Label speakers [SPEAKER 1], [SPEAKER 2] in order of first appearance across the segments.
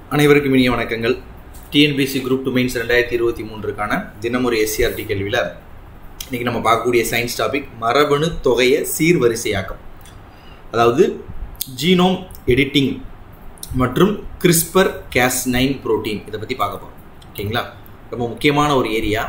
[SPEAKER 1] அனைவருக்கும் இனிய வணக்கங்கள் டிஎன்பிசி குரூப் டூ மெயின்ஸ் ரெண்டாயிரத்தி இருபத்தி மூன்றுக்கான தினமொரு எஸ்சிஆர்டி கேள்வியில் இன்றைக்கி நம்ம பார்க்கக்கூடிய சயின்ஸ் டாபிக் மரபணு தொகைய சீர்வரிசையாக்கம் அதாவது ஜீனோம் எடிட்டிங் மற்றும் கிறிஸ்பர் கேஸ் நைன் புரோட்டீன் இதை பற்றி பார்க்க போகிறோம் ஓகேங்களா ரொம்ப முக்கியமான ஒரு ஏரியா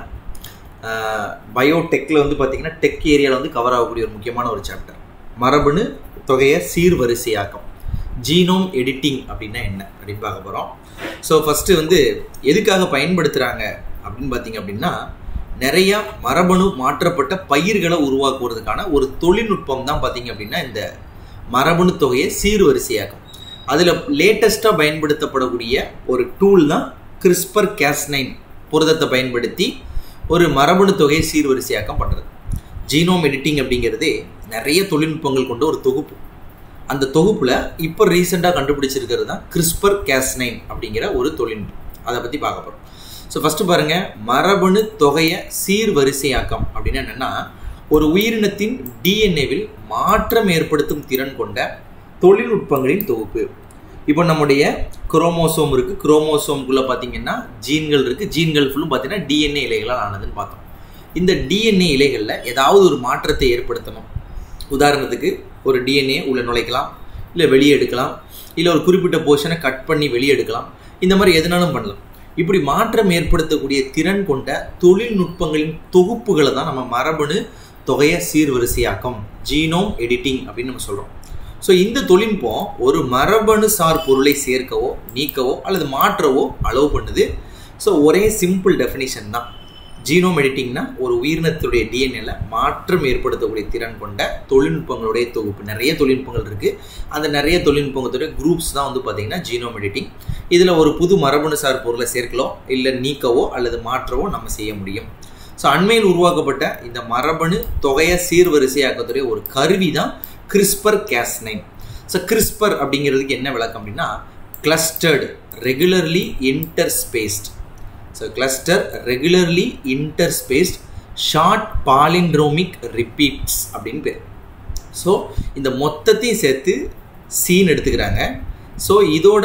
[SPEAKER 1] பயோடெக்கில் வந்து பார்த்திங்கன்னா டெக் ஏரியாவில் வந்து கவர் ஆகக்கூடிய ஒரு முக்கியமான ஒரு சாப்டர் மரபணு தொகைய சீர்வரிசையாக்கம் ஜீனோம் எடிட்டிங் அப்படின்னா என்ன அப்படின்னு பார்க்க போகிறோம் ஸோ ஃபஸ்ட்டு வந்து எதுக்காக பயன்படுத்துகிறாங்க அப்படின்னு பார்த்தீங்க அப்படின்னா நிறையா மரபணு மாற்றப்பட்ட பயிர்களை உருவாக்குவதற்கான ஒரு தொழில்நுட்பம் தான் பார்த்தீங்க அப்படின்னா இந்த மரபணு தொகையை சீர்வரிசையாக்கும் அதில் லேட்டஸ்ட்டாக பயன்படுத்தப்படக்கூடிய ஒரு டூல் தான் கிறிஸ்பர் கேஸ் நைன் புரதத்தை பயன்படுத்தி ஒரு மரபணு தொகையை சீர்வரிசையாக்கம் பண்ணுறது ஜீனோம் எடிட்டிங் அப்படிங்கிறதே நிறைய தொழில்நுட்பங்கள் கொண்ட ஒரு தொகுப்பு அந்த தொகுப்பில் இப்போ ரீசெண்டாக கண்டுபிடிச்சிருக்கிறது தான் கிறிஸ்பர் கேஸ் நைன் அப்படிங்கிற ஒரு தொழில்நுட்பம் அதை பற்றி பார்க்க போகிறோம் ஸோ ஃபஸ்ட்டு பாருங்கள் மரபணு தொகைய சீர்வரிசையாக்கம் அப்படின்னு என்னென்னா ஒரு உயிரினத்தின் டிஎன்ஏவில் மாற்றம் ஏற்படுத்தும் திறன் கொண்ட தொழில்நுட்பங்களின் தொகுப்பு இப்போ நம்முடைய குரோமோசோம் இருக்குது குரோமோசோம்குள்ளே பார்த்தீங்கன்னா ஜீன்கள் இருக்குது ஜீன்கள் ஃபுல்லும் பார்த்தீங்கன்னா டிஎன்ஏ இலைகளால் ஆனதுன்னு பார்த்தோம் இந்த டிஎன்ஏ இலைகளில் ஏதாவது ஒரு மாற்றத்தை ஏற்படுத்தணும் உதாரணத்துக்கு ஒரு டிஎன்ஏ உள்ள நுழைக்கலாம் இல்லை வெளியே எடுக்கலாம் இல்லை ஒரு குறிப்பிட்ட போர்ஷனை கட் பண்ணி வெளியே எடுக்கலாம் இந்த மாதிரி எதுனாலும் பண்ணலாம் இப்படி மாற்றம் ஏற்படுத்தக்கூடிய திறன் கொண்ட தொழில்நுட்பங்களின் தொகுப்புகளை தான் நம்ம மரபணு தொகைய சீர்வரிசையாக்கம் ஜீனோம் எடிட்டிங் அப்படின்னு நம்ம சொல்கிறோம் ஸோ இந்த தொழில்நுட்பம் ஒரு மரபணு சார் பொருளை சேர்க்கவோ நீக்கவோ அல்லது மாற்றவோ அலோவ் பண்ணுது ஸோ ஒரே சிம்பிள் டெஃபினிஷன் தான் ஜீனோம் எடிட்டிங்னா ஒரு உயிரினத்துடைய டிஎன்ஏல மாற்றம் ஏற்படுத்தக்கூடிய திறன் கொண்ட தொழில்நுட்பங்களுடைய தொகுப்பு நிறைய தொழில்நுட்பங்கள் இருக்குது அந்த நிறைய தொழில்நுட்பங்களுடைய குரூப்ஸ் தான் வந்து பார்த்தீங்கன்னா ஜீனோம் எடிட்டிங் இதில் ஒரு புது மரபணு சார் பொருளை சேர்க்கலோ இல்லை நீக்கவோ அல்லது மாற்றவோ நம்ம செய்ய முடியும் ஸோ அண்மையில் உருவாக்கப்பட்ட இந்த மரபணு தொகைய சீர்வரிசையாக்கத்துடைய ஒரு கருவி தான் CRISPR Cas nine so CRISPR அப்படிங்கிறதுக்கு என்ன விளக்கம் அப்படின்னா clustered regularly interspaced so clustered regularly interspaced short palindromic repeats அப்படின்னு பேர் ஸோ இந்த மொத்தத்தையும் சேர்த்து சீன் எடுத்துக்கிறாங்க ஸோ இதோட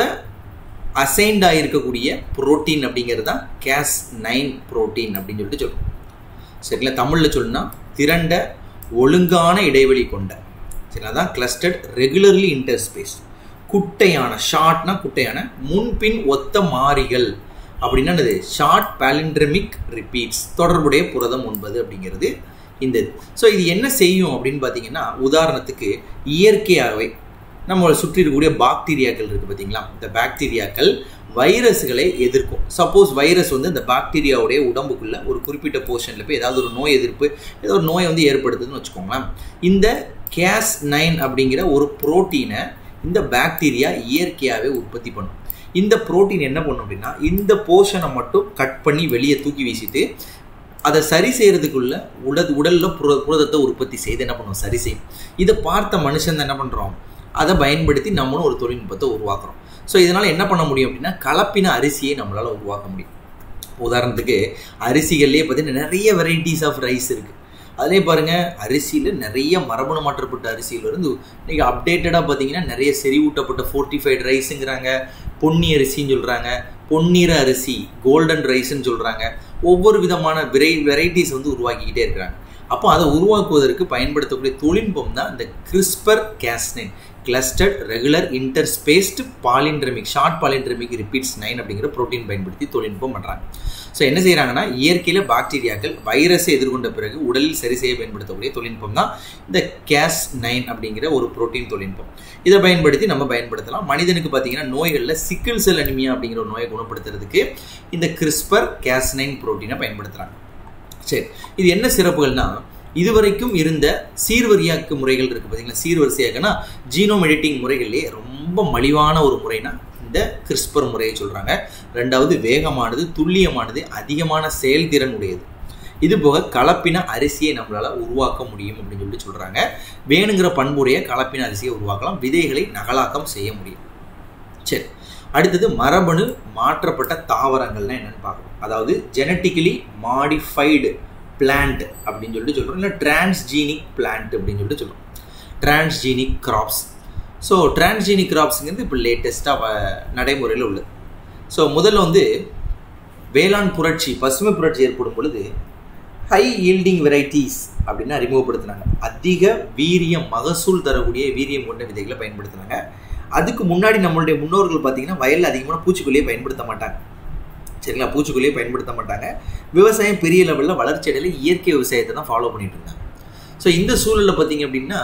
[SPEAKER 1] அசைன்டாக இருக்கக்கூடிய புரோட்டீன் அப்படிங்கிறது தான் கேஸ் நைன் புரோட்டீன் அப்படின்னு சொல்லிட்டு சொல்லுவோம் சரிங்களா தமிழில் சொல்லணும்னா திரண்ட ஒழுங்கான இடைவெளி கொண்ட சரிங்களா தான் கிளஸ்டர்ட் ரெகுலர்லி இன்டர்ஸ்பேஸ்ட் குட்டையான ஷார்ட்னா குட்டையான முன்பின் ஒத்த மாறிகள் அப்படின்னா என்னது ஷார்ட் பேலிண்ட்ரமிக் ரிப்பீட்ஸ் தொடர்புடைய புரதம் ஒன்பது அப்படிங்கிறது இந்த இது ஸோ இது என்ன செய்யும் அப்படின்னு பார்த்தீங்கன்னா உதாரணத்துக்கு இயற்கையாகவே நம்மளை சுற்றி இருக்கக்கூடிய பாக்டீரியாக்கள் இருக்குது பார்த்தீங்களா இந்த பாக்டீரியாக்கள் வைரஸ்களை எதிர்க்கும் சப்போஸ் வைரஸ் வந்து இந்த பாக்டீரியாவுடைய உடம்புக்குள்ள ஒரு குறிப்பிட்ட போர்ஷனில் போய் ஏதாவது ஒரு நோய் எதிர்ப்பு ஏதோ ஒரு நோயை வந்து ஏற்படுத்துதுன்னு வச்சுக்கோங்களேன் இந்த கேஸ் நைன் அப்படிங்கிற ஒரு புரோட்டீனை இந்த பாக்டீரியா இயற்கையாகவே உற்பத்தி பண்ணும் இந்த புரோட்டீன் என்ன பண்ணும் அப்படின்னா இந்த போர்ஷனை மட்டும் கட் பண்ணி வெளியே தூக்கி வீசிட்டு அதை சரி செய்யறதுக்குள்ள உடல் உடலில் புர புரதத்தை உற்பத்தி செய்து என்ன பண்ணுவோம் சரி செய்யும் இதை பார்த்த மனுஷன் என்ன பண்ணுறோம் அதை பயன்படுத்தி நம்மளும் ஒரு தொழில்நுட்பத்தை உருவாக்குறோம் ஸோ இதனால் என்ன பண்ண முடியும் அப்படின்னா கலப்பின அரிசியை நம்மளால் உருவாக்க முடியும் உதாரணத்துக்கு அரிசிகள்லேயே பார்த்தீங்கன்னா நிறைய வெரைட்டிஸ் ஆஃப் ரைஸ் இருக்குது அதிலே பாருங்கள் அரிசியில் நிறைய மரபணு மாற்றப்பட்ட அரிசியிலிருந்து இன்றைக்கி அப்டேட்டடாக பார்த்தீங்கன்னா நிறைய செறிவூட்டப்பட்ட ஃபோர்ட்டிஃபைட் ரைஸுங்கிறாங்க பொன்னி அரிசின்னு சொல்கிறாங்க பொன்னிற அரிசி கோல்டன் ரைஸ்ன்னு சொல்கிறாங்க ஒவ்வொரு விதமான விரை வெரைட்டிஸ் வந்து உருவாக்கிக்கிட்டே இருக்கிறாங்க அப்போ அதை உருவாக்குவதற்கு பயன்படுத்தக்கூடிய தொழில்நுட்பம் தான் இந்த CRISPR Cas nine clustered regular interspaced palindromic short palindromic repeats nine அப்படிங்கிற ப்ரோட்டீன் பயன்படுத்தி தொழில்நுட்பம் பண்ணுறாங்க ஸோ என்ன செய்கிறாங்கன்னா இயற்கையில் பாக்டீரியாக்கள் வைரஸை எதிர்கொண்ட பிறகு உடலில் சரி செய்ய பயன்படுத்தக்கூடிய தொழில்நுட்பம் தான் இந்த கேஸ் நைன் அப்படிங்கிற ஒரு ப்ரோட்டீன் தொழில்நுட்பம் இதை பயன்படுத்தி நம்ம பயன்படுத்தலாம் மனிதனுக்கு பார்த்தீங்கன்னா நோய்களில் சிக்கிள் செல் அனிமியா அப்படிங்கிற ஒரு நோயை குணப்படுத்துறதுக்கு இந்த கிறிஸ்பர் கேஸ் நைன் ப்ரோட்டீனை பயன்படுத்துகிறாங்க சரி இது என்ன சிறப்புகள்னா இதுவரைக்கும் இருந்த சீர்வரியாக்கு முறைகள் இருக்குது பார்த்தீங்களா சீர்வரிசையாக்கனா ஜீனோம் எடிட்டிங் முறைகள்லேயே ரொம்ப மலிவான ஒரு முறைனா இந்த கிறிஸ்பர் முறையை சொல்கிறாங்க ரெண்டாவது வேகமானது துல்லியமானது அதிகமான செயல்திறன் உடையது இது போக கலப்பின அரிசியை நம்மளால் உருவாக்க முடியும் அப்படின்னு சொல்லிட்டு சொல்கிறாங்க வேணுங்கிற பண்புடைய கலப்பின அரிசியை உருவாக்கலாம் விதைகளை நகலாக்கம் செய்ய முடியும் சரி அடுத்தது மரபணு மாற்றப்பட்ட தாவரங்கள்னா என்னென்னு பார்க்கணும் அதாவது ஜெனட்டிக்கலி மாடிஃபைடு பிளான்ட் அப்படின்னு சொல்லிட்டு சொல்கிறோம் இல்லை டிரான்ஸ்ஜீனிக் பிளான்ட் அப்படின்னு சொல்லிட்டு சொல்கிறோம் டிரான்ஸ்ஜீனிக் கிராப்ஸ் ஸோ டிரான்ஸ்ஜீனிக் கிராப்ஸுங்கிறது இப்போ லேட்டஸ்ட்டாக நடைமுறையில் உள்ளது ஸோ முதல்ல வந்து வேளாண் புரட்சி பசுமை புரட்சி ஏற்படும் பொழுது ஹை ஈல்டிங் வெரைட்டிஸ் அப்படின்னு அறிமுகப்படுத்தினாங்க அதிக வீரியம் மகசூல் தரக்கூடிய வீரியம் கொண்ட விதைகளை பயன்படுத்தினாங்க அதுக்கு முன்னாடி நம்மளுடைய முன்னோர்கள் பார்த்தீங்கன்னா வயலில் அதிகமான பூச்சிக்கொல்லியை பயன்படுத்த மாட்டாங்க சரிங்களா பூச்சிக்கொல்லியை பயன்படுத்த மாட்டாங்க விவசாயம் பெரிய லெவலில் வளர்ச்சி அடையில இயற்கை விவசாயத்தை தான் ஃபாலோ பண்ணிட்டு இருந்தாங்க ஸோ இந்த சூழலில் பார்த்தீங்க அப்படின்னா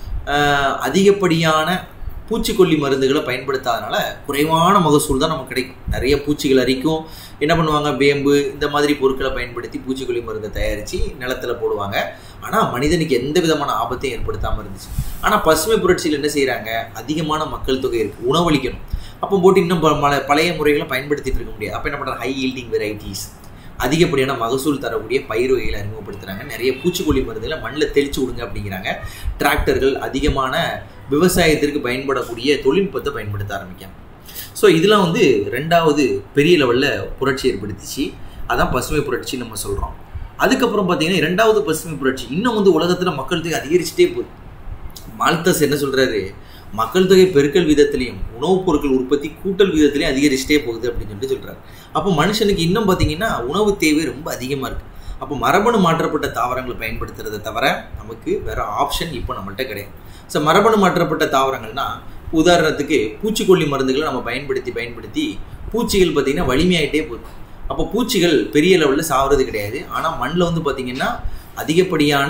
[SPEAKER 1] அதிகப்படியான பூச்சிக்கொல்லி மருந்துகளை பயன்படுத்தாதனால குறைவான மகசூல் தான் நமக்கு கிடைக்கும் நிறைய பூச்சிகள் அரிக்கும் என்ன பண்ணுவாங்க வேம்பு இந்த மாதிரி பொருட்களை பயன்படுத்தி பூச்சிக்கொல்லி மருந்தை தயாரித்து நிலத்தில் போடுவாங்க ஆனால் மனிதனுக்கு எந்த விதமான ஆபத்தையும் ஏற்படுத்தாமல் இருந்துச்சு ஆனால் பசுமை புரட்சியில் என்ன செய்கிறாங்க அதிகமான மக்கள் தொகை இருக்குது உணவளிக்கணும் அப்போ போட்டு இன்னும் பல பழைய முறைகளை பயன்படுத்திட்டு இருக்க முடியாது அப்போ என்ன பண்ணுறாங்க ஹை ஈல்டிங் வெரைட்டிஸ் அதிகப்படியான மகசூல் தரக்கூடிய பயிர் வகைகளை அறிமுகப்படுத்துகிறாங்க நிறைய பூச்சிக்கொல்லி மருந்துகளை மண்ணில் தெளிச்சு விடுங்க அப்படிங்கிறாங்க டிராக்டர்கள் அதிகமான விவசாயத்திற்கு பயன்படக்கூடிய தொழில்நுட்பத்தை பயன்படுத்த ஆரம்பிக்காங்க ஸோ இதெல்லாம் வந்து ரெண்டாவது பெரிய லெவலில் புரட்சி ஏற்படுத்திச்சு அதான் பசுமை புரட்சின்னு நம்ம சொல்கிறோம் அதுக்கப்புறம் பார்த்தீங்கன்னா இரண்டாவது பசுமை புரட்சி இன்னும் வந்து உலகத்தில் மக்கள் தொகை அதிகரிச்சுட்டே போகுது மால்தஸ் என்ன சொல்கிறாரு மக்கள் தொகை பெருக்கல் விதத்திலையும் உணவுப் பொருட்கள் உற்பத்தி கூட்டல் விதத்திலையும் அதிகரிச்சுட்டே போகுது அப்படின்னு சொல்லிட்டு சொல்கிறாரு அப்போ மனுஷனுக்கு இன்னும் பார்த்தீங்கன்னா உணவு தேவை ரொம்ப அதிகமாக இருக்குது அப்போ மரபணு மாற்றப்பட்ட தாவரங்களை பயன்படுத்துறதை தவிர நமக்கு வேற ஆப்ஷன் இப்போ நம்மள்கிட்ட கிடையாது ஸோ மரபணு மாற்றப்பட்ட தாவரங்கள்னா உதாரணத்துக்கு பூச்சிக்கொல்லி மருந்துகளை நம்ம பயன்படுத்தி பயன்படுத்தி பூச்சிகள் பார்த்திங்கன்னா வலிமையாயிட்டே போகுது அப்போ பூச்சிகள் பெரிய லெவலில் சாவது கிடையாது ஆனால் மண்ணில் வந்து பார்த்திங்கன்னா அதிகப்படியான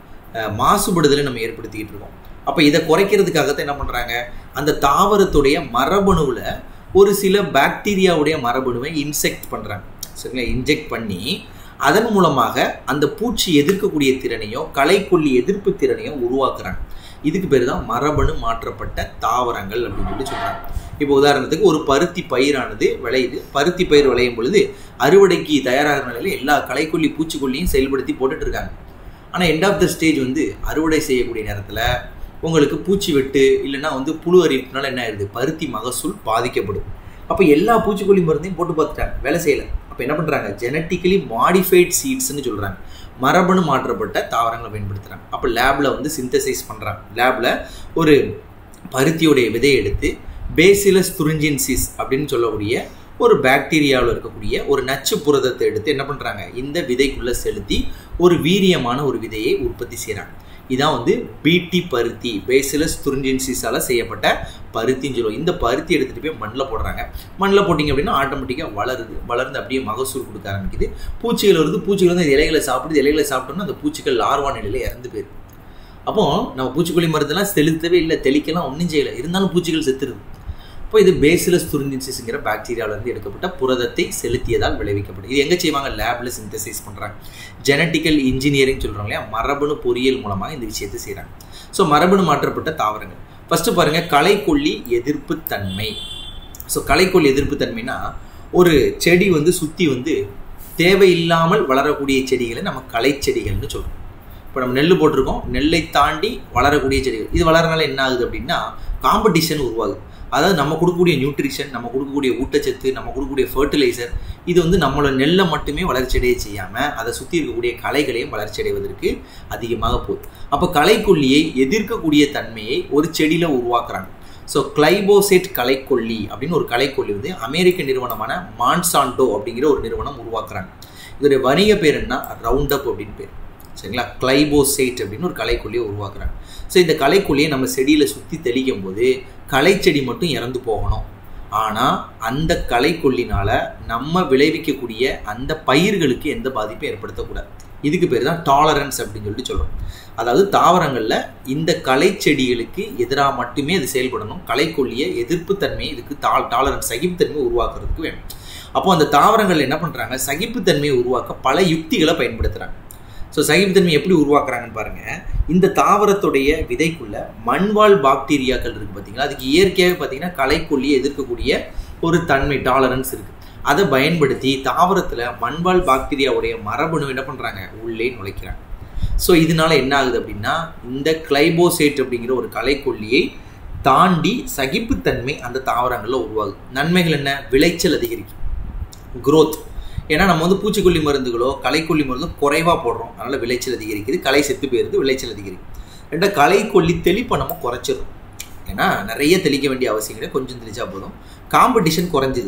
[SPEAKER 1] மாசுபடுதலை நம்ம ஏற்படுத்திக்கிட்டு இருக்கோம் அப்போ இதை குறைக்கிறதுக்காகத்தான் என்ன பண்ணுறாங்க அந்த தாவரத்துடைய மரபணுவில் ஒரு சில பாக்டீரியாவுடைய மரபணுவை இன்செக்ட் பண்ணுறாங்க சரிங்களா இன்ஜெக்ட் பண்ணி அதன் மூலமாக அந்த பூச்சி எதிர்க்கக்கூடிய திறனையோ களைக்கொல்லி எதிர்ப்பு திறனையோ உருவாக்குறாங்க இதுக்கு பேர் தான் மரபணு மாற்றப்பட்ட தாவரங்கள் அப்படின்னு சொல்லி சொல்கிறாங்க இப்போ உதாரணத்துக்கு ஒரு பருத்தி பயிரானது விளையுது பருத்தி பயிர் விளையும் பொழுது அறுவடைக்கு தயாராகிற நிலையில் எல்லா களைக்கொல்லி பூச்சிக்கொல்லியும் செயல்படுத்தி போட்டுட்டு இருக்காங்க ஆனால் எண்ட் ஆஃப் த ஸ்டேஜ் வந்து அறுவடை செய்யக்கூடிய நேரத்தில் உங்களுக்கு பூச்சி வெட்டு இல்லைன்னா வந்து புழு அரிப்புனால என்ன ஆயிடுது பருத்தி மகசூல் பாதிக்கப்படும் அப்போ எல்லா பூச்சிக்கொல்லி மருந்தையும் போட்டு பார்த்துட்டாங்க வேலை செய்யலை அப்போ என்ன பண்ணுறாங்க ஜெனட்டிக்கலி மாடிஃபைட் சீட்ஸ்னு சொல்கிறாங்க மரபணு மாற்றப்பட்ட தாவரங்களை பயன்படுத்துகிறாங்க அப்போ லேபில் வந்து சிந்தசைஸ் பண்ணுறாங்க லேபில் ஒரு பருத்தியோடைய விதையை எடுத்து பேசிலஸ் துரிஞ்சின்சிஸ் அப்படின்னு சொல்லக்கூடிய ஒரு பாக்டீரியாவில் இருக்கக்கூடிய ஒரு நச்சு புரதத்தை எடுத்து என்ன பண்ணுறாங்க இந்த விதைக்குள்ளே செலுத்தி ஒரு வீரியமான ஒரு விதையை உற்பத்தி செய்கிறாங்க இதான் வந்து பிடி பருத்தி பேசிலஸ் துரிஞ்சின்சிஸால் செய்யப்பட்ட பருத்தின்னு சொல்லுவோம் இந்த பருத்தி எடுத்துகிட்டு போய் மண்ணில் போடுறாங்க மண்ணில் போட்டிங்க அப்படின்னா ஆட்டோமேட்டிக்காக வளருது வளர்ந்து அப்படியே மகசூல் கொடுக்க ஆரம்பிக்குது பூச்சிகள் வருது பூச்சிகள் வந்து இலைகளை சாப்பிடுது இலைகளை சாப்பிட்டோம்னா அந்த பூச்சிகள் லார்வா நிலையில் இறந்து போயிருக்கு அப்போ நம்ம பூச்சிக்கொல்லி மருந்தெல்லாம் செலுத்தவே இல்லை தெளிக்கலாம் ஒன்றும் செய்யலை இருந்தாலும் பூச்சிகள் செத்துருது இப்போ இது பேசிலஸ் துரிஞ்சின்சிஸ்ங்கிற பாக்டீரியாவிலேருந்து எடுக்கப்பட்ட புரதத்தை செலுத்தியதால் விளைவிக்கப்படும் இது எங்கே செய்வாங்க லேபில் சிந்தசைஸ் பண்ணுறாங்க ஜெனட்டிக்கல் இன்ஜினியரிங் சொல்கிறோம் இல்லையா மரபணு பொறியியல் மூலமாக இந்த விஷயத்தை செய்கிறாங்க ஸோ மரபணு மாற்றப்பட்ட தாவரங்கள் ஃபஸ்ட்டு பாருங்கள் களைக்கொல்லி எதிர்ப்பு தன்மை ஸோ களைக்கொல்லி எதிர்ப்பு தன்மைனா ஒரு செடி வந்து சுற்றி வந்து தேவையில்லாமல் வளரக்கூடிய செடிகளை நம்ம களை செடிகள்னு சொல்கிறோம் இப்போ நம்ம நெல் போட்டிருக்கோம் நெல்லை தாண்டி வளரக்கூடிய செடிகள் இது வளரனால என்ன ஆகுது அப்படின்னா காம்படிஷன் உருவாகுது அதாவது நம்ம கொடுக்கக்கூடிய நியூட்ரிஷன் நம்ம கொடுக்கக்கூடிய ஊட்டச்சத்து நம்ம கொடுக்கக்கூடிய ஃபர்டிலைசர் இது வந்து நம்மளோட நெல்லை மட்டுமே வளர்ச்சியடைய செய்யாமல் அதை சுற்றி இருக்கக்கூடிய களைகளையும் வளர்ச்சி அடைவதற்கு அதிகமாக போகுது அப்போ களைக்கொல்லியை எதிர்க்கக்கூடிய தன்மையை ஒரு செடியில் உருவாக்குறாங்க ஸோ கிளைபோசேட் களைக்கொல்லி அப்படின்னு ஒரு களைக்கொல்லி வந்து அமெரிக்க நிறுவனமான மான்சாண்டோ அப்படிங்கிற ஒரு நிறுவனம் உருவாக்குறாங்க இதோடைய வணிக பேர் என்ன ரவுண்ட் அப் அப்படின்னு பேர் சரிங்களா கிளைபோசேட் அப்படின்னு ஒரு களைக்கொல்லியை உருவாக்குறாங்க ஸோ இந்த களைக்கொல்லியை நம்ம செடியில் சுற்றி தெளிக்கும் போது களைச்செடி மட்டும் இறந்து போகணும் ஆனால் அந்த களைக்கொல்லினால நம்ம விளைவிக்கக்கூடிய அந்த பயிர்களுக்கு எந்த பாதிப்பும் ஏற்படுத்தக்கூடாது இதுக்கு பேர் தான் டாலரன்ஸ் அப்படின்னு சொல்லிட்டு சொல்கிறோம் அதாவது தாவரங்களில் இந்த களைச்செடிகளுக்கு எதிராக மட்டுமே அது செயல்படணும் களைக்கொல்லிய எதிர்ப்புத்தன்மையை இதுக்கு டா டாலரன்ஸ் சகிப்புத்தன்மையை உருவாக்குறதுக்கு வேணும் அப்போ அந்த தாவரங்கள் என்ன பண்ணுறாங்க சகிப்புத்தன்மையை உருவாக்க பல யுக்திகளை பயன்படுத்துகிறாங்க ஸோ சகிப்புத்தன்மை எப்படி உருவாக்குறாங்கன்னு பாருங்கள் இந்த தாவரத்துடைய விதைக்குள்ள மண்வாழ் பாக்டீரியாக்கள் இருக்குது பார்த்தீங்களா அதுக்கு இயற்கையாகவே பார்த்தீங்கன்னா களைக்கொல்லியை எதிர்க்கக்கூடிய ஒரு தன்மை டாலரன்ஸ் இருக்குது அதை பயன்படுத்தி தாவரத்தில் மண்வாழ் பாக்டீரியாவுடைய மரபணு என்ன பண்ணுறாங்க உள்ளே நுழைக்கிறாங்க ஸோ இதனால என்ன ஆகுது அப்படின்னா இந்த கிளைபோசேட் அப்படிங்கிற ஒரு களைக்கொல்லியை தாண்டி சகிப்புத்தன்மை அந்த தாவரங்களில் உருவாகுது நன்மைகள் என்ன விளைச்சல் அதிகரிக்கும் குரோத் ஏன்னா நம்ம வந்து பூச்சிக்கொல்லி மருந்துகளோ களைக்கொல்லி மருந்தோ குறைவாக போடுறோம் அதனால் விளைச்சல் அதிகரிக்குது களை செத்து போயிருது விளைச்சல் அதிகரிக்கும் ரெண்டா களைக்கொல்லி தெளிப்பை நம்ம குறைச்சிடும் ஏன்னா நிறைய தெளிக்க வேண்டிய அவசியம் கிடையாது கொஞ்சம் தெளிச்சா போதும் காம்படிஷன் குறைஞ்சிது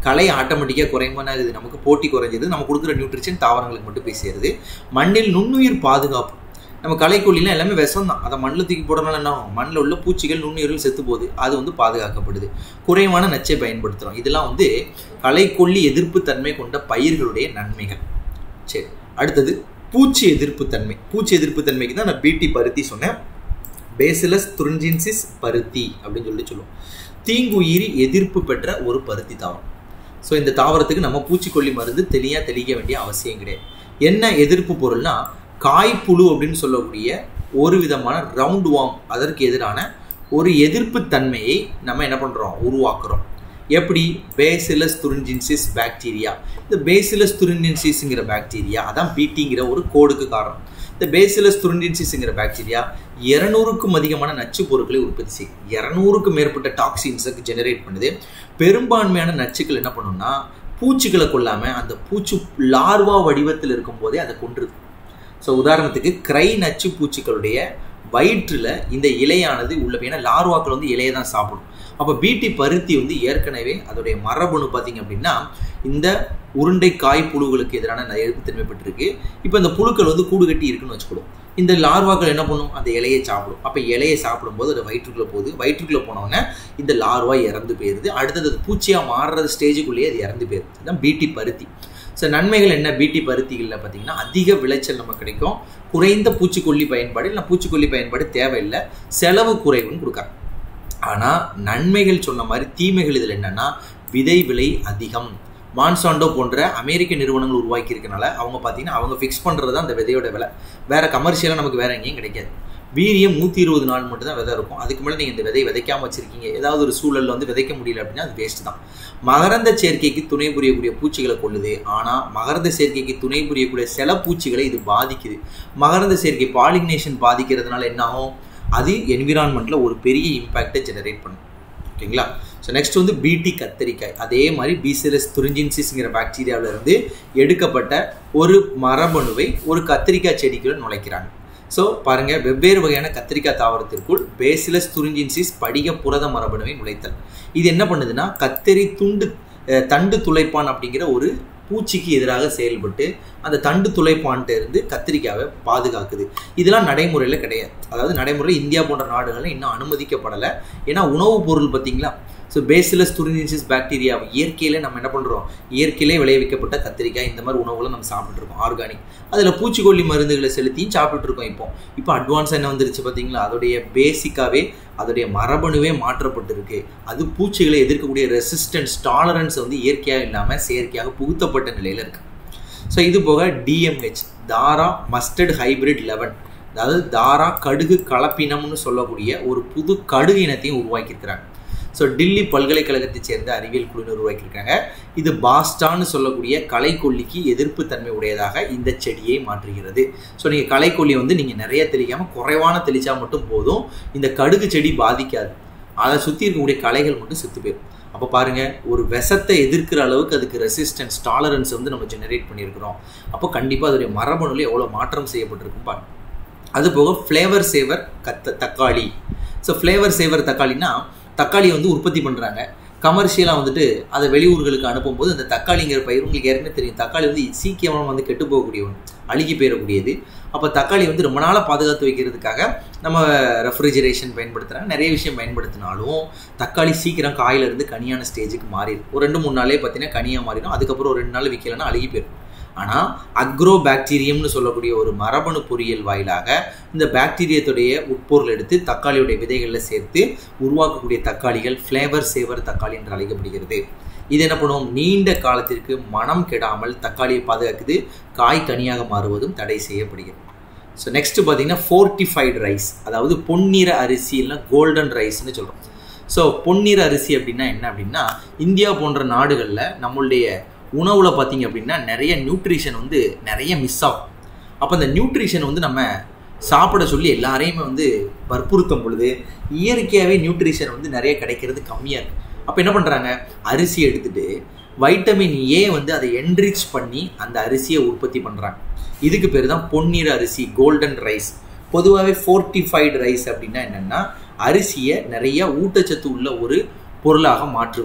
[SPEAKER 1] கலை ஆட்டோமேட்டிக்காக குறைமான இது நமக்கு போட்டி குறைஞ்சது நம்ம கொடுக்குற நியூட்ரிஷன் தாவரங்களுக்கு மட்டும் போய் சேருது மண்ணில் நுண்ணுயிர் பாதுகாப்பு நம்ம களைக்கொல்லிலாம் எல்லாமே விஷம் தான் அதை மண்ணில் தூக்கி போடுறதுனால என்ன ஆகும் மண்ணில் உள்ள பூச்சிகள் நுண்ணுயிர்கள் செத்து போகுது அது வந்து பாதுகாக்கப்படுது குறைவான நச்சை பயன்படுத்துகிறோம் இதெல்லாம் வந்து களைக்கொல்லி எதிர்ப்பு தன்மை கொண்ட பயிர்களுடைய நன்மைகள் சரி அடுத்தது பூச்சி எதிர்ப்பு தன்மை பூச்சி எதிர்ப்பு தன்மைக்கு தான் நான் பிடி பருத்தி சொன்னேன் பேசிலஸ் துரிஞ்சின்சிஸ் பருத்தி அப்படின்னு சொல்லி சொல்லுவோம் தீங்குயிரி எதிர்ப்பு பெற்ற ஒரு பருத்தி தாவரம் ஸோ இந்த தாவரத்துக்கு நம்ம பூச்சிக்கொல்லி மருந்து தெளியாக தெளிக்க வேண்டிய அவசியம் கிடையாது என்ன எதிர்ப்பு பொருள்னா காய்ப்புழு அப்படின்னு சொல்லக்கூடிய ஒரு விதமான ரவுண்ட் வார்ம் அதற்கு எதிரான ஒரு எதிர்ப்பு தன்மையை நம்ம என்ன பண்ணுறோம் உருவாக்குறோம் எப்படி பேசிலஸ் துரிஞ்சின்சிஸ் பாக்டீரியா இந்த பேசிலஸ் துரிஞ்சின்சிஸ்ங்கிற பாக்டீரியா அதான் பீட்டிங்கிற ஒரு கோடுக்கு காரணம் இந்த பேசிலஸ் துரிஞ்சின்சிஸ்ங்கிற பாக்டீரியா இரநூறுக்கும் அதிகமான நச்சு பொருட்களை உற்பத்தி செய்யும் இரநூறுக்கும் மேற்பட்ட டாக்ஸின்ஸுக்கு ஜெனரேட் பண்ணுது பெரும்பான்மையான நச்சுக்கள் என்ன பண்ணும்னா பூச்சிகளை கொல்லாமல் அந்த பூச்சி லார்வா வடிவத்தில் இருக்கும் போதே அதை கொன்றுது ஸோ உதாரணத்துக்கு கிரை நச்சு பூச்சிகளுடைய வயிற்றில் இந்த இலையானது உள்ள ஏன்னா லார்வாக்கள் வந்து இலையை தான் சாப்பிடும் அப்போ பீட்டி பருத்தி வந்து ஏற்கனவே அதோடைய மரபணு பார்த்தீங்க அப்படின்னா இந்த உருண்டை காய் புழுகளுக்கு எதிரான எதிர்ப்புத்தன்மை பெற்றிருக்கு இப்போ இந்த புழுக்கள் வந்து கூடு கட்டி இருக்குன்னு வச்சுக்கிடும் இந்த லார்வாக்கள் என்ன பண்ணும் அந்த இலையை சாப்பிடும் அப்போ இலையை சாப்பிடும்போது அது வயிற்றுக்குள்ளே போகுது வயிற்றுக்குள்ளே போனோடனே இந்த லார்வா இறந்து போயிருது அடுத்தது அது பூச்சியாக மாறுற ஸ்டேஜுக்குள்ளேயே அது இறந்து போயிருது இதுதான் பீட்டி பருத்தி ஸோ நன்மைகள் என்ன பீட்டி பருத்திகளில் பார்த்தீங்கன்னா அதிக விளைச்சல் நமக்கு கிடைக்கும் குறைந்த பூச்சிக்கொல்லி பயன்பாடு இல்லை பூச்சிக்கொல்லி பயன்பாடு தேவையில்லை செலவு குறைவுன்னு கொடுக்காங்க ஆனால் நன்மைகள் சொன்ன மாதிரி தீமைகள் இதில் என்னென்னா விதை விலை அதிகம் மான்சாண்டோ போன்ற அமெரிக்க நிறுவனங்கள் உருவாக்கி இருக்கனால அவங்க பார்த்தீங்கன்னா அவங்க ஃபிக்ஸ் பண்ணுறது தான் அந்த விதையோட விலை வேறு கமர்ஷியலாக நமக்கு வேறு எங்கேயும் கிடைக்காது வீரியம் நூற்றி இருபது நாள் மட்டும் தான் விதை இருக்கும் அதுக்கு மேலே நீங்கள் இந்த விதை விதைக்காமல் வச்சுருக்கீங்க ஏதாவது ஒரு சூழலில் வந்து விதைக்க முடியல அப்படின்னா அது வேஸ்ட் தான் மகரந்த சேர்க்கைக்கு துணை புரியக்கூடிய பூச்சிகளை கொள்ளுது ஆனால் மகரந்த சேர்க்கைக்கு துணை புரியக்கூடிய சில பூச்சிகளை இது பாதிக்குது மகரந்த சேர்க்கை பாலினேஷன் பாதிக்கிறதுனால என்ன ஆகும் அது என்விரான்மெண்ட்டில் ஒரு பெரிய இம்பேக்டை ஜெனரேட் பண்ணும் ஓகேங்களா ஸோ நெக்ஸ்ட் வந்து பிடி கத்தரிக்காய் அதே மாதிரி பீசிலஸ் துரிஞ்சின்சிஸ்ங்கிற பாக்டீரியாவில இருந்து எடுக்கப்பட்ட ஒரு மரபணுவை ஒரு கத்திரிக்காய் செடிக்குள்ள நுழைக்கிறாங்க ஸோ பாருங்க வெவ்வேறு வகையான கத்திரிக்காய் தாவரத்திற்குள் பேசிலஸ் துரிஞ்சின்சிஸ் படிக புரத மரபணுவை நுழைத்தல் இது என்ன பண்ணுதுன்னா கத்திரி துண்டு தண்டு துளைப்பான் அப்படிங்கிற ஒரு பூச்சிக்கு எதிராக செயல்பட்டு அந்த தண்டு துளைப்பான்ட்டு இருந்து கத்திரிக்காவை பாதுகாக்குது இதெல்லாம் நடைமுறையில் கிடையாது அதாவது நடைமுறையில் இந்தியா போன்ற நாடுகளில் இன்னும் அனுமதிக்கப்படலை ஏன்னா உணவுப் பொருள் பார்த்தீங்களா ஸோ பேசிலஸ் துரினிசிஸ் பாக்டீரியா இயற்கையிலே நம்ம என்ன பண்ணுறோம் இயற்கையிலே விளைவிக்கப்பட்ட கத்திரிக்காய் இந்த மாதிரி உணவுகளை நம்ம சாப்பிட்ருக்கோம் ஆர்கானிக் அதில் பூச்சிக்கொல்லி மருந்துகளை செலுத்தியும் சாப்பிட்டுருக்கோம் இப்போ இப்போ அட்வான்ஸ் என்ன வந்துருச்சு பார்த்தீங்களா அதோடைய பேசிக்காகவே அதோடைய மரபணுவே மாற்றப்பட்டிருக்கு அது பூச்சிகளை எதிர்க்கக்கூடிய ரெசிஸ்டன்ஸ் டாலரன்ஸ் வந்து இயற்கையாக இல்லாமல் செயற்கையாக புகுத்தப்பட்ட நிலையில் இருக்குது ஸோ இது போக DMH Dhara mustard hybrid eleven அதாவது தாரா கடுகு கலப்பினம்னு சொல்லக்கூடிய ஒரு புது கடுகு இனத்தையும் உருவாக்கியிருக்கிறாங்க ஸோ டில்லி பல்கலைக்கழகத்தை சேர்ந்த அறிவியல் குழுவினர் உருவாக்கியிருக்காங்க இது பாஸ்டான்னு சொல்லக்கூடிய களைக்கொல்லிக்கு எதிர்ப்பு தன்மை உடையதாக இந்த செடியை மாற்றுகிறது ஸோ நீங்கள் களைக்கொல்லி வந்து நீங்கள் நிறைய தெளிக்காமல் குறைவான தெளிச்சா மட்டும் போதும் இந்த கடுகு செடி பாதிக்காது அதை சுற்றி இருக்கக்கூடிய களைகள் மட்டும் செத்து போயிடும் அப்போ பாருங்கள் ஒரு விஷத்தை எதிர்க்கிற அளவுக்கு அதுக்கு ரெசிஸ்டன்ஸ் டாலரன்ஸ் வந்து நம்ம ஜெனரேட் பண்ணியிருக்கிறோம் அப்போ கண்டிப்பாக அதோடைய மரபணுல எவ்வளோ மாற்றம் செய்யப்பட்டிருக்கும் பாருங்க அது போக ஃப்ளேவர் சேவர் கத்த தக்காளி ஸோ ஃப்ளேவர் சேவர் தக்காளினா தக்காளி வந்து உற்பத்தி பண்ணுறாங்க கமர்ஷியலாக வந்துட்டு அதை வெளியூர்களுக்கு அனுப்பும்போது அந்த தக்காளிங்கிற பயிர் உங்களுக்கு ஏற்கனவே தெரியும் தக்காளி வந்து சீக்கிரமாக வந்து கெட்டு போகக்கூடிய ஒன்று அழுகி போயிடக்கூடியது அப்போ தக்காளி வந்து ரொம்ப நாளாக பாதுகாத்து வைக்கிறதுக்காக நம்ம ரெஃப்ரிஜரேஷன் பயன்படுத்துகிறாங்க நிறைய விஷயம் பயன்படுத்தினாலும் தக்காளி சீக்கிரம் காயிலிருந்து கனியான ஸ்டேஜுக்கு மாறிடும் ஒரு ரெண்டு மூணு நாளே பார்த்தீங்கன்னா கனியாக மாறிடும் அதுக்கப்புறம் ஒரு ரெண்டு நாள் விற்கலன்னா அழுகி போயிடும் ஆனால் அக்ரோ பாக்டீரியம்னு சொல்லக்கூடிய ஒரு மரபணு பொறியியல் வாயிலாக இந்த பாக்டீரியத்துடைய உட்பொருள் எடுத்து தக்காளியுடைய விதைகளில் சேர்த்து உருவாக்கக்கூடிய தக்காளிகள் ஃப்ளேவர் சேவர் தக்காளி என்று அழைக்கப்படுகிறது இது என்ன பண்ணுவோம் நீண்ட காலத்திற்கு மனம் கெடாமல் தக்காளியை பாதுகாக்குது காய் கனியாக மாறுவதும் தடை செய்யப்படுகிறது ஸோ நெக்ஸ்ட் பார்த்தீங்கன்னா ஃபோர்ட்டிஃபைடு ரைஸ் அதாவது பொன்னிற அரிசி இல்லைனா கோல்டன் ரைஸ்னு சொல்கிறோம் ஸோ பொன்னிற அரிசி அப்படின்னா என்ன அப்படின்னா இந்தியா போன்ற நாடுகளில் நம்மளுடைய உணவில் பார்த்தீங்க அப்படின்னா நிறைய நியூட்ரிஷன் வந்து நிறைய மிஸ் ஆகும் அப்போ அந்த நியூட்ரிஷன் வந்து நம்ம சாப்பிட சொல்லி எல்லாரையுமே வந்து வற்புறுத்தும் பொழுது இயற்கையாகவே நியூட்ரிஷன் வந்து நிறைய கிடைக்கிறது கம்மியாக இருக்குது அப்போ என்ன பண்ணுறாங்க அரிசி எடுத்துட்டு வைட்டமின் ஏ வந்து அதை என்ரிச் பண்ணி அந்த அரிசியை உற்பத்தி பண்ணுறாங்க இதுக்கு பேர் தான் பொன்னிற அரிசி கோல்டன் ரைஸ் பொதுவாகவே ஃபோர்ட்டிஃபைடு ரைஸ் அப்படின்னா என்னென்னா அரிசியை நிறைய ஊட்டச்சத்து உள்ள ஒரு பொருளாக மாற்றுவது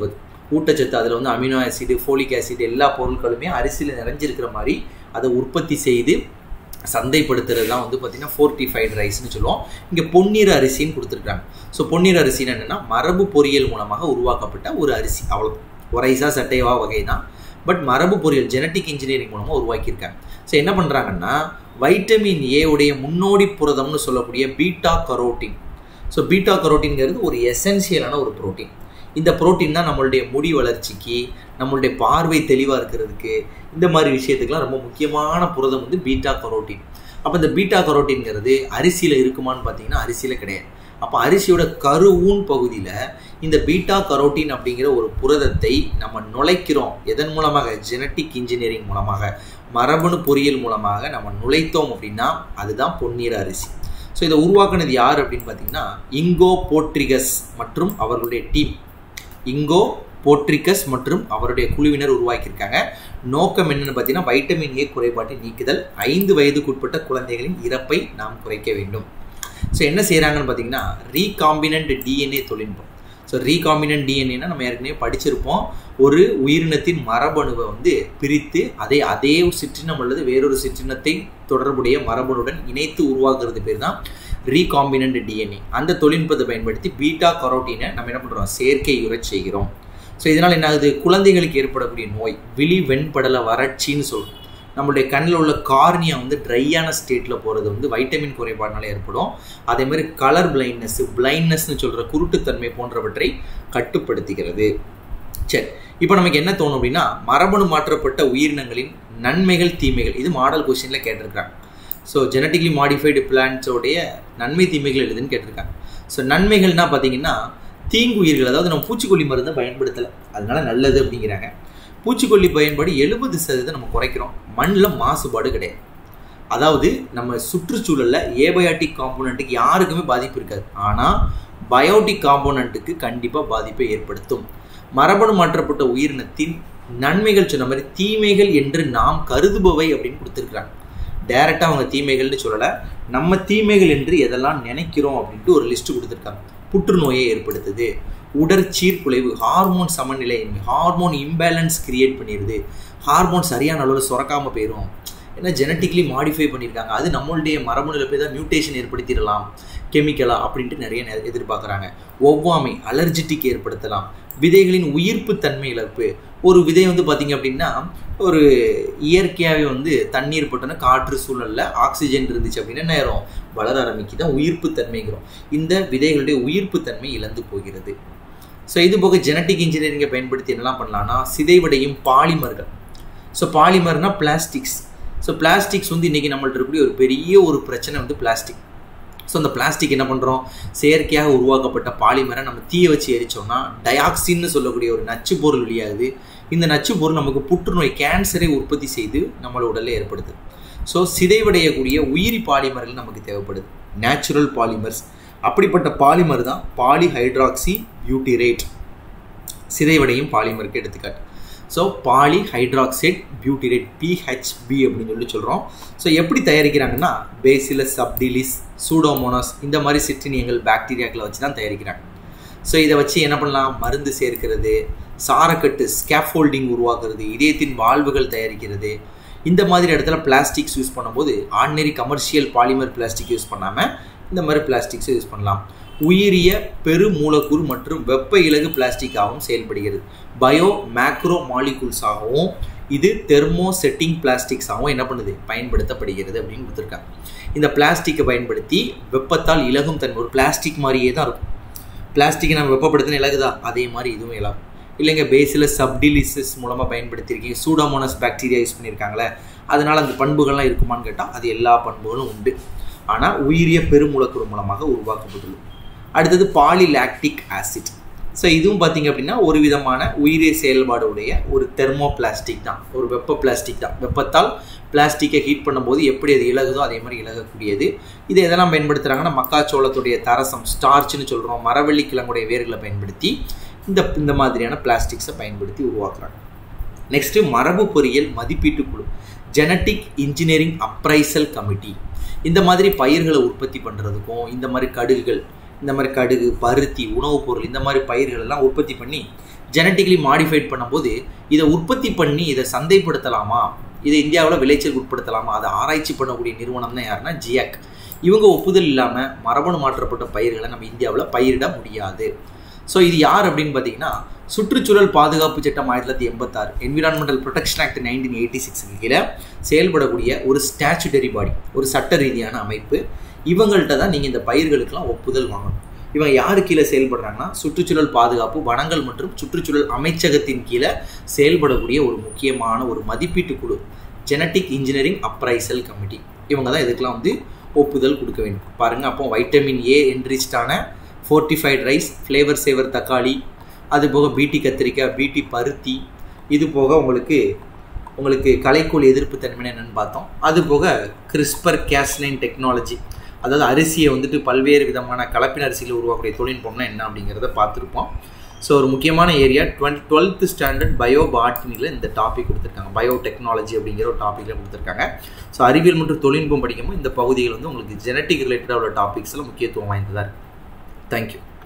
[SPEAKER 1] ஊட்டச்சத்து அதில் வந்து அமினோ ஆசிட் ஃபோலிக் ஆசிட் எல்லா பொருட்களுமே அரிசியில் நிறைஞ்சிருக்கிற மாதிரி அதை உற்பத்தி செய்து சந்தைப்படுத்துறது தான் வந்து பார்த்திங்கன்னா ஃபோர்ட்டிஃபைடு ரைஸ்னு சொல்லுவோம் இங்கே பொன்னீர் அரிசின்னு கொடுத்துருக்காங்க ஸோ பொன்னீர் அரிசின்னு என்னென்னா மரபு பொறியியல் மூலமாக உருவாக்கப்பட்ட ஒரு அரிசி அவ்வளோ ஒரைசா சட்டைவா வகை தான் பட் மரபு பொறியியல் ஜெனட்டிக் இன்ஜினியரிங் மூலமாக உருவாக்கியிருக்காங்க ஸோ என்ன பண்ணுறாங்கன்னா வைட்டமின் ஏ உடைய முன்னோடி புரதம்னு சொல்லக்கூடிய பீட்டா கரோட்டின் ஸோ பீட்டா கரோட்டின்ங்கிறது ஒரு எசென்சியலான ஒரு புரோட்டீன் இந்த புரோட்டீன் தான் நம்மளுடைய முடி வளர்ச்சிக்கு நம்மளுடைய பார்வை தெளிவாக இருக்கிறதுக்கு இந்த மாதிரி விஷயத்துக்குலாம் ரொம்ப முக்கியமான புரதம் வந்து பீட்டா கரோட்டின் அப்போ இந்த பீட்டா கரோட்டின்ங்கிறது அரிசியில் இருக்குமான்னு பார்த்தீங்கன்னா அரிசியில் கிடையாது அப்போ அரிசியோட கருவூன் பகுதியில் இந்த பீட்டா கரோட்டின் அப்படிங்கிற ஒரு புரதத்தை நம்ம நுழைக்கிறோம் எதன் மூலமாக ஜெனட்டிக் இன்ஜினியரிங் மூலமாக மரபணு பொறியியல் மூலமாக நம்ம நுழைத்தோம் அப்படின்னா அதுதான் பொன்னீர் அரிசி ஸோ இதை உருவாக்குனது யார் அப்படின்னு பார்த்தீங்கன்னா இங்கோ போட்ரிகஸ் மற்றும் அவர்களுடைய டீம் இங்கோ போட்ரிகஸ் மற்றும் அவருடைய குழுவினர் உருவாக்கியிருக்காங்க நோக்கம் என்னன்னு பார்த்தீங்கன்னா வைட்டமின் ஏ குறைபாட்டை நீக்குதல் ஐந்து வயதுக்குட்பட்ட குழந்தைகளின் இறப்பை நாம் குறைக்க வேண்டும் ஸோ என்ன செய்கிறாங்கன்னு பார்த்தீங்கன்னா ரீகாம்பினன்ட் டிஎன்ஏ தொழில்நுட்பம் ஸோ ரீகாம்பினன்ட் டிஎன்ஏனா நம்ம ஏற்கனவே படிச்சிருப்போம் ஒரு உயிரினத்தின் மரபணுவை வந்து பிரித்து அதை அதே சிற்றினம் அல்லது வேறொரு சிற்றினத்தை தொடர்புடைய மரபணுடன் இணைத்து உருவாக்குறது பேர் தான் ரீகாம்பினன்ட் டிஎன்ஏ அந்த தொழில்நுட்பத்தை பயன்படுத்தி பீட்டா கரோட்டீனை நம்ம என்ன பண்ணுறோம் செயற்கை உரச் செய்கிறோம் ஸோ இதனால் என்ன ஆகுது குழந்தைகளுக்கு ஏற்படக்கூடிய நோய் விழி வெண்படலை வறட்சின்னு சொல்கிறோம் நம்மளுடைய கண்ணில் உள்ள கார்னியா வந்து ட்ரையான ஸ்டேட்டில் போகிறது வந்து வைட்டமின் குறைபாடுனால ஏற்படும் அதே மாதிரி கலர் பிளைண்ட்னஸ் பிளைண்ட்னஸ்னு சொல்கிற குருட்டுத்தன்மை போன்றவற்றை கட்டுப்படுத்துகிறது சரி இப்போ நமக்கு என்ன தோணும் அப்படின்னா மரபணு மாற்றப்பட்ட உயிரினங்களின் நன்மைகள் தீமைகள் இது மாடல் கொஸ்டினில் கேட்டிருக்காங்க ஸோ ஜெனட்டிக்லி மாடிஃபைடு பிளான்ஸோடைய நன்மை தீமைகள் எழுதுன்னு கேட்டிருக்காங்க ஸோ நன்மைகள்னா பார்த்தீங்கன்னா தீங்குயிர்கள் அதாவது நம்ம பூச்சிக்கொல்லி மருந்தை பயன்படுத்தலை அதனால நல்லது அப்படிங்கிறாங்க பூச்சிக்கொல்லி பயன்பாடு எழுபது சதவீதம் நம்ம குறைக்கிறோம் மண்ணில் மாசுபாடு கிடையாது அதாவது நம்ம சுற்றுச்சூழலில் ஏபயாட்டிக் காம்போனண்ட்டுக்கு யாருக்குமே பாதிப்பு இருக்காது ஆனால் பயோட்டிக் காம்போனண்ட்டுக்கு கண்டிப்பாக பாதிப்பை ஏற்படுத்தும் மரபணு மாற்றப்பட்ட உயிரினத்தின் நன்மைகள் சொன்ன மாதிரி தீமைகள் என்று நாம் கருதுபவை அப்படின்னு கொடுத்துருக்குறாங்க டைரெக்டாக அவங்க தீமைகள்னு சொல்லலை நம்ம தீமைகள் என்று எதெல்லாம் நினைக்கிறோம் அப்படின்ட்டு ஒரு லிஸ்ட்டு கொடுத்துருக்காங்க புற்றுநோயை ஏற்படுத்துது உடற்சீர்குலைவு ஹார்மோன் சமநிலை ஹார்மோன் இம்பேலன்ஸ் கிரியேட் பண்ணிடுது ஹார்மோன் சரியான அளவில் சுரக்காமல் போயிடும் ஏன்னா ஜெனட்டிக்லி மாடிஃபை பண்ணியிருக்காங்க அது நம்மளுடைய மரபணுல போய் தான் மியூட்டேஷன் ஏற்படுத்திடலாம் கெமிக்கலாக அப்படின்ட்டு நிறைய எதிர்பார்க்குறாங்க ஒவ்வாமை அலர்ஜிட்டிக் ஏற்படுத்தலாம் விதைகளின் உயிர்ப்பு தன்மை இழப்பு ஒரு விதை வந்து பார்த்திங்க அப்படின்னா ஒரு இயற்கையாகவே வந்து தண்ணீர் போட்டோன்னா காற்று சூழலில் ஆக்சிஜன் இருந்துச்சு அப்படின்னா நேரம் வளர ஆரம்பிக்கு தான் உயிர்ப்பு தன்மைங்கிறோம் இந்த விதைகளுடைய உயிர்ப்பு தன்மை இழந்து போகிறது ஸோ இது போக ஜெனட்டிக் இன்ஜினியரிங்கை பயன்படுத்தி என்னெல்லாம் பண்ணலாம்னா சிதைவடையும் பாலிமர்கள் ஸோ பாலிமர்னா பிளாஸ்டிக்ஸ் ஸோ பிளாஸ்டிக்ஸ் வந்து இன்றைக்கி நம்மள்ட்ட இருக்கக்கூடிய ஒரு பெரிய ஒரு பிரச்சனை வந்து பிளாஸ்டிக் ஸோ அந்த பிளாஸ்டிக் என்ன பண்ணுறோம் செயற்கையாக உருவாக்கப்பட்ட பாலிமரை நம்ம தீய வச்சு எரிச்சோம்னா டயாக்சின்னு சொல்லக்கூடிய ஒரு நச்சு பொருள் வெளியாகுது இந்த நச்சு பொருள் நமக்கு புற்றுநோய் கேன்சரை உற்பத்தி செய்து நம்மளோட உடலில் ஏற்படுது ஸோ சிதைவடையக்கூடிய உயிரி பாலிமர்கள் நமக்கு தேவைப்படுது நேச்சுரல் பாலிமர்ஸ் அப்படிப்பட்ட பாலிமர் தான் பாலிஹைட்ராக்சி பியூட்டிரேட் சிதைவடையும் பாலிமருக்கு எடுத்துக்காட்டு so poly hydroxide butyrate PHB அப்படின்னு சொல்லி சொல்கிறோம் ஸோ எப்படி தயாரிக்கிறாங்கன்னா பேசிலஸ் சப்டிலிஸ் சூடோமோனாஸ் இந்த மாதிரி சிற்றினியங்கள் பாக்டீரியாக்களை வச்சு தான் தயாரிக்கிறாங்க ஸோ இதை வச்சு என்ன பண்ணலாம் மருந்து சேர்க்கிறது சாரக்கட்டு ஸ்கேஃபோல்டிங் உருவாக்குறது இதயத்தின் வாழ்வுகள் தயாரிக்கிறது இந்த மாதிரி இடத்துல பிளாஸ்டிக்ஸ் யூஸ் பண்ணும்போது ordinary commercial polymer plastic use பண்ணாமல் இந்த மாதிரி பிளாஸ்டிக்ஸை யூஸ் பண்ணலாம் உயிரிய பெரு மூலக்கூறு மற்றும் வெப்ப இலகு பிளாஸ்டிக்காகவும் செயல்படுகிறது பயோ மேக்ரோ மாலிகூல்ஸாகவும் இது தெர்மோ செட்டிங் பிளாஸ்டிக்ஸாகவும் என்ன பண்ணுது பயன்படுத்தப்படுகிறது அப்படின்னு கொடுத்துருக்காங்க இந்த பிளாஸ்டிக்கை பயன்படுத்தி வெப்பத்தால் இலகும் தன்மை ஒரு பிளாஸ்டிக் மாதிரியே தான் இருக்கும் பிளாஸ்டிக்கை நம்ம வெப்பப்படுத்தின இலகுதா அதே மாதிரி இதுவும் இலகும் இல்லைங்க பேஸில் சப்டிலிசிஸ் மூலமாக பயன்படுத்தியிருக்கீங்க சூடாமோனஸ் பாக்டீரியா யூஸ் பண்ணியிருக்காங்களே அதனால் அந்த பண்புகள்லாம் இருக்குமான்னு கேட்டால் அது எல்லா பண்புகளும் உண்டு ஆனால் உயிரிய பெருமூலக்கூறு மூலமாக உருவாக்கப்பட்டுள்ளது அடுத்தது பாலிலாக்டிக் ஆசிட் ஸோ இதுவும் பார்த்தீங்க அப்படின்னா ஒரு விதமான உயிரிய செயல்பாடு உடைய ஒரு தெர்மோ பிளாஸ்டிக் தான் ஒரு வெப்ப பிளாஸ்டிக் தான் வெப்பத்தால் பிளாஸ்டிக்கை ஹீட் பண்ணும்போது எப்படி அது இலகுதோ அதே மாதிரி இலகக்கூடியது இது எதெல்லாம் பயன்படுத்துகிறாங்கன்னா மக்காச்சோளத்துடைய தரசம் ஸ்டார்ச்னு சொல்கிறோம் மரவள்ளி கிழங்குடைய வேர்களை பயன்படுத்தி இந்த இந்த மாதிரியான பிளாஸ்டிக்ஸை பயன்படுத்தி உருவாக்குறாங்க நெக்ஸ்ட்டு மரபு பொறியியல் மதிப்பீட்டு குழு ஜெனட்டிக் இன்ஜினியரிங் அப்ரைசல் கமிட்டி இந்த மாதிரி பயிர்களை உற்பத்தி பண்ணுறதுக்கும் இந்த மாதிரி கடுகுகள் இந்த மாதிரி கடுகு பருத்தி உணவுப் பொருள் இந்த மாதிரி பயிர்கள் எல்லாம் உற்பத்தி பண்ணி ஜெனட்டிக்கலி மாடிஃபைட் பண்ணும்போது இதை உற்பத்தி பண்ணி இதை சந்தைப்படுத்தலாமா இதை இந்தியாவில் விளைச்சல் உட்படுத்தலாமா அதை ஆராய்ச்சி பண்ணக்கூடிய நிறுவனம் தான் யாருன்னா ஜியாக் இவங்க ஒப்புதல் இல்லாமல் மரபணு மாற்றப்பட்ட பயிர்களை நம்ம இந்தியாவில் பயிரிட முடியாது ஸோ இது யார் அப்படின்னு பார்த்தீங்கன்னா சுற்றுச்சூழல் பாதுகாப்பு சட்டம் ஆயிரத்தி தொள்ளாயிரத்தி எண்பத்தாறு environmental protection act nineteen eighty சிக்ஸுக்கு கீழே செயல்படக்கூடிய ஒரு ஸ்டாச்சுட்டரி பாடி ஒரு சட்ட ரீதியான அமைப்பு இவங்கள்ட்ட தான் நீங்கள் இந்த பயிர்களுக்கெல்லாம் ஒப்புதல் வாங்கணும் இவங்க யாரு கீழே செயல்படுறாங்கன்னா சுற்றுச்சூழல் பாதுகாப்பு வனங்கள் மற்றும் சுற்றுச்சூழல் அமைச்சகத்தின் கீழே செயல்படக்கூடிய ஒரு முக்கியமான ஒரு மதிப்பீட்டு குழு ஜெனட்டிக் இன்ஜினியரிங் அப்ரைசல் கமிட்டி இவங்க தான் இதுக்கெல்லாம் வந்து ஒப்புதல் கொடுக்க வேண்டும் பாருங்கள் அப்போ வைட்டமின் ஏ என்ரிச்டான ஃபோர்ட்டிஃபைட் ரைஸ் ஃப்ளேவர் சேவர் தக்காளி அது போக பீட்டி கத்திரிக்காய் பீட்டி பருத்தி இது போக உங்களுக்கு உங்களுக்கு கலைக்கோள் எதிர்ப்பு தன்மை என்னென்னு பார்த்தோம் அது போக கிறிஸ்பர் கேஸ்லைன் டெக்னாலஜி அதாவது அரிசியை வந்துட்டு பல்வேறு விதமான கலப்பின அரிசியில் உருவாக்கக்கூடிய தொழில்நுட்பம்னா என்ன அப்படிங்கிறத பார்த்துருப்போம் ஸோ ஒரு முக்கியமான area twenty twelfth standard bio பாட்னியில் இந்த டாபிக் கொடுத்துருக்காங்க பயோ டெக்னாலஜி அப்படிங்கிற ஒரு டாப்பிக்கில் கொடுத்துருக்காங்க ஸோ அறிவியல் மற்றும் தொழில்நுட்பம் படிக்கும்போது இந்த பகுதிகள் வந்து உங்களுக்கு ஜெனட்டிக் ரிலேட்டடாக உள்ள டாபிக்ஸில் முக்கியத்துவம் வாய்ந்ததாக இருக்குது தேங்க்யூ